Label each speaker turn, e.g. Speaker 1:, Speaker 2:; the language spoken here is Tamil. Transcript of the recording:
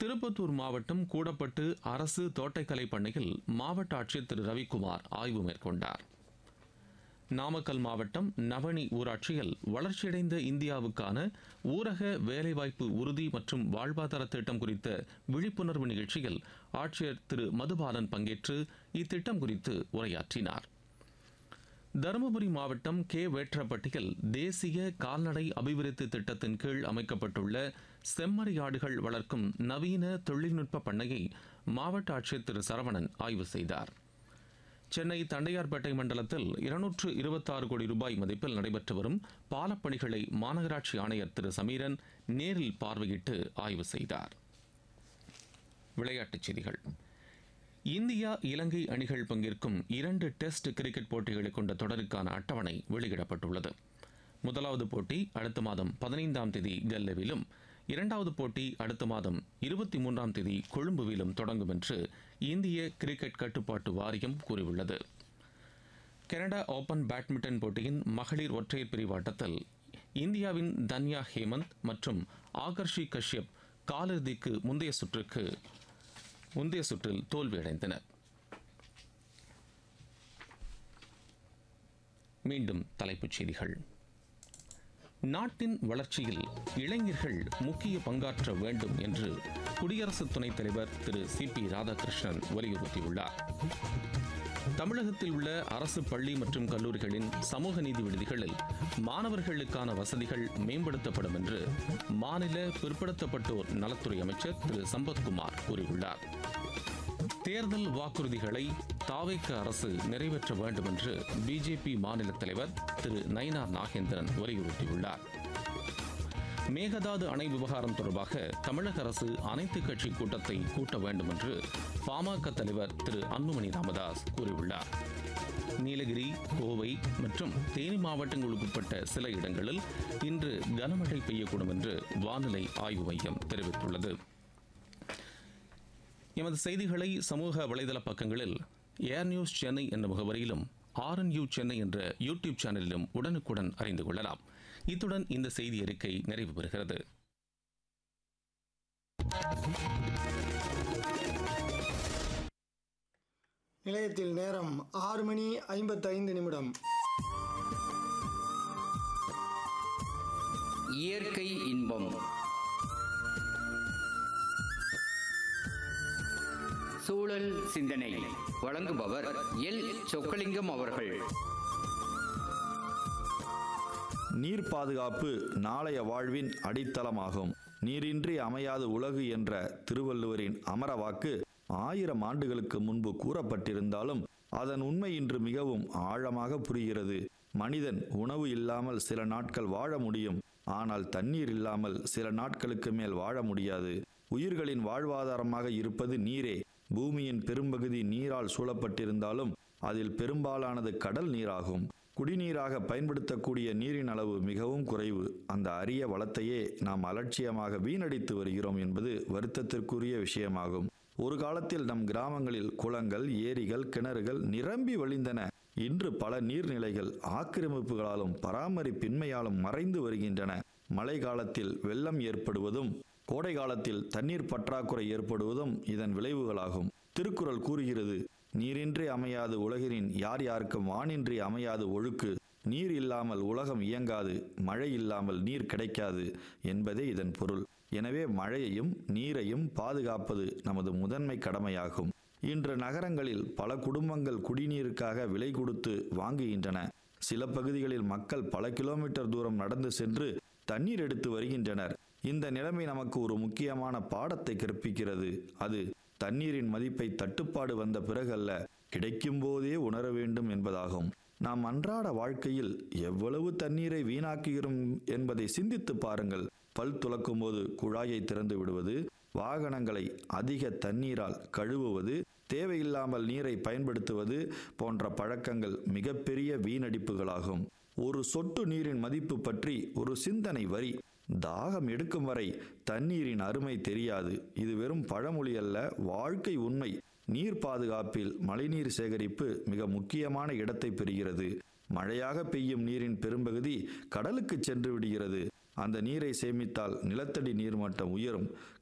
Speaker 1: திருப்பத்தூர் மாவட்டம் கூடப்பட்டு அரசு தோட்டக்கலை பண்ணையில் மாவட்ட ஆட்சியர் திரு ரவிக்குமார் ஆய்வு மேற்கொண்டார் நாமக்கல் மாவட்டம் நவனி ஊராட்சியில் வளர்ச்சியடைந்த இந்தியாவுக்கான ஊரக வேலைவாய்ப்பு உறுதி மற்றும் வாழ்வாதார திட்டம் குறித்த விழிப்புணர்வு நிகழ்ச்சியில் ஆட்சியர் திரு மதுபாலன் பங்கேற்று இத்திட்டம் குறித்து உரையாற்றினார் தருமபுரி மாவட்டம் கே வேற்றப்பட்டியில் தேசிய கால்நடை அபிவிருத்தி திட்டத்தின் கீழ் அமைக்கப்பட்டுள்ள செம்மறியாடுகள் வளர்க்கும் நவீன தொழில்நுட்ப பண்ணையை மாவட்ட ஆட்சியர் திரு சரவணன் ஆய்வு செய்தார் சென்னை தண்டையார்பேட்டை மண்டலத்தில் இருநூற்று இருபத்தாறு கோடி ரூபாய் மதிப்பில் நடைபெற்று வரும் பாலப்பணிகளை மாநகராட்சி ஆணையர் திரு சமீரன் நேரில் பார்வையிட்டு ஆய்வு செய்தார் விளையாட்டுச் செய்திகள் இந்தியா இலங்கை அணிகள் பங்கேற்கும் இரண்டு டெஸ்ட் கிரிக்கெட் போட்டிகளை கொண்ட தொடருக்கான அட்டவணை வெளியிடப்பட்டுள்ளது முதலாவது போட்டி அடுத்த மாதம் பதினைந்தாம் தேதி கல்லவிலும் இரண்டாவது போட்டி அடுத்த மாதம் இருபத்தி மூன்றாம் தேதி கொழும்புவிலும் தொடங்கும் என்று இந்திய கிரிக்கெட் கட்டுப்பாட்டு வாரியம் கூறியுள்ளது கனடா ஓபன் பேட்மிண்டன் போட்டியின் மகளிர் ஒற்றையர் பிரிவு ஆட்டத்தில் இந்தியாவின் தன்யா ஹேமந்த் மற்றும் ஆகர்ஷி கஷ்யப் காலிறுதிக்கு முந்தைய சுற்றுக்கு முந்தைய சுற்றில் தோல்வியடைந்தனர் மீண்டும் தலைப்புச் செய்திகள் நாட்டின் வளர்ச்சியில் இளைஞர்கள் முக்கிய பங்காற்ற வேண்டும் என்று குடியரசு துணைத் தலைவர் திரு சி பி ராதாகிருஷ்ணன் வலியுறுத்தியுள்ளார் தமிழகத்தில் உள்ள அரசு பள்ளி மற்றும் கல்லூரிகளின் சமூக நீதி விடுதிகளில் மாணவர்களுக்கான வசதிகள் மேம்படுத்தப்படும் என்று மாநில பிற்படுத்தப்பட்டோர் நலத்துறை அமைச்சர் திரு சம்பத்குமார் கூறியுள்ளார் தேர்தல் வாக்குறுதிகளை தாவைக்க அரசு நிறைவேற்ற வேண்டும் என்று பிஜேபி மாநில தலைவர் திரு நயினார் நாகேந்திரன் வலியுறுத்தியுள்ளார் மேகதாது அணை விவகாரம் தொடர்பாக தமிழக அரசு அனைத்து கட்சி கூட்டத்தை கூட்ட வேண்டும் என்று பாமக தலைவர் திரு அன்புமணி ராமதாஸ் கூறியுள்ளார் நீலகிரி கோவை மற்றும் தேனி மாவட்டங்களுக்கு உட்பட்ட சில இடங்களில் இன்று கனமழை பெய்யக்கூடும் என்று வானிலை ஆய்வு மையம் தெரிவித்துள்ளது எமது செய்திகளை சமூக வலைதள பக்கங்களில் ஏர் நியூஸ் சென்னை என்ற முகவரியிலும் ஆர்என்யூ சென்னை என்ற யூடியூப் சேனலிலும் உடனுக்குடன் அறிந்து கொள்ளலாம் இத்துடன் இந்த செய்தி அறிக்கை நிறைவு பெறுகிறது
Speaker 2: நிலையத்தில் நேரம் ஆறு மணி ஐம்பத்தைந்து நிமிடம்
Speaker 3: இயற்கை இன்பம் சூழல் சிந்தனை வழங்குபவர் எல் சொக்கலிங்கம் அவர்கள்
Speaker 4: நீர் பாதுகாப்பு நாளைய வாழ்வின் அடித்தளமாகும் நீரின்றி அமையாது உலகு என்ற திருவள்ளுவரின் அமர வாக்கு ஆயிரம் ஆண்டுகளுக்கு முன்பு கூறப்பட்டிருந்தாலும் அதன் உண்மை இன்று மிகவும் ஆழமாக புரிகிறது மனிதன் உணவு இல்லாமல் சில நாட்கள் வாழ முடியும் ஆனால் தண்ணீர் இல்லாமல் சில நாட்களுக்கு மேல் வாழ முடியாது உயிர்களின் வாழ்வாதாரமாக இருப்பது நீரே பூமியின் பெரும்பகுதி நீரால் சூழப்பட்டிருந்தாலும் அதில் பெரும்பாலானது கடல் நீராகும் குடிநீராக பயன்படுத்தக்கூடிய நீரின் அளவு மிகவும் குறைவு அந்த அரிய வளத்தையே நாம் அலட்சியமாக வீணடித்து வருகிறோம் என்பது வருத்தத்திற்குரிய விஷயமாகும் ஒரு காலத்தில் நம் கிராமங்களில் குளங்கள் ஏரிகள் கிணறுகள் நிரம்பி வழிந்தன இன்று பல நீர்நிலைகள் ஆக்கிரமிப்புகளாலும் பராமரிப்பின்மையாலும் மறைந்து வருகின்றன மழை காலத்தில் வெள்ளம் ஏற்படுவதும் கோடை காலத்தில் தண்ணீர் பற்றாக்குறை ஏற்படுவதும் இதன் விளைவுகளாகும் திருக்குறள் கூறுகிறது நீரின்றி அமையாது உலகினின் யார் யாருக்கும் வானின்றி அமையாது ஒழுக்கு நீர் இல்லாமல் உலகம் இயங்காது மழை இல்லாமல் நீர் கிடைக்காது என்பதே இதன் பொருள் எனவே மழையையும் நீரையும் பாதுகாப்பது நமது முதன்மை கடமையாகும் இன்று நகரங்களில் பல குடும்பங்கள் குடிநீருக்காக விலை கொடுத்து வாங்குகின்றன சில பகுதிகளில் மக்கள் பல கிலோமீட்டர் தூரம் நடந்து சென்று தண்ணீர் எடுத்து வருகின்றனர் இந்த நிலைமை நமக்கு ஒரு முக்கியமான பாடத்தை கற்பிக்கிறது அது தண்ணீரின் மதிப்பை தட்டுப்பாடு வந்த பிறகல்ல கிடைக்கும் போதே உணர வேண்டும் என்பதாகும் நாம் அன்றாட வாழ்க்கையில் எவ்வளவு தண்ணீரை வீணாக்குகிறோம் என்பதை சிந்தித்து பாருங்கள் பல் துலக்கும் போது குழாயை திறந்து விடுவது வாகனங்களை அதிக தண்ணீரால் கழுவுவது தேவையில்லாமல் நீரை பயன்படுத்துவது போன்ற பழக்கங்கள் மிகப்பெரிய வீணடிப்புகளாகும் ஒரு சொட்டு நீரின் மதிப்பு பற்றி ஒரு சிந்தனை வரி தாகம் எடுக்கும் வரை தண்ணீரின் அருமை தெரியாது இது வெறும் பழமொழி அல்ல வாழ்க்கை உண்மை நீர் பாதுகாப்பில் மழைநீர் சேகரிப்பு மிக முக்கியமான இடத்தை பெறுகிறது மழையாக பெய்யும் நீரின் பெரும்பகுதி கடலுக்கு சென்று விடுகிறது அந்த நீரை சேமித்தால் நிலத்தடி நீர்மட்டம் உயரும்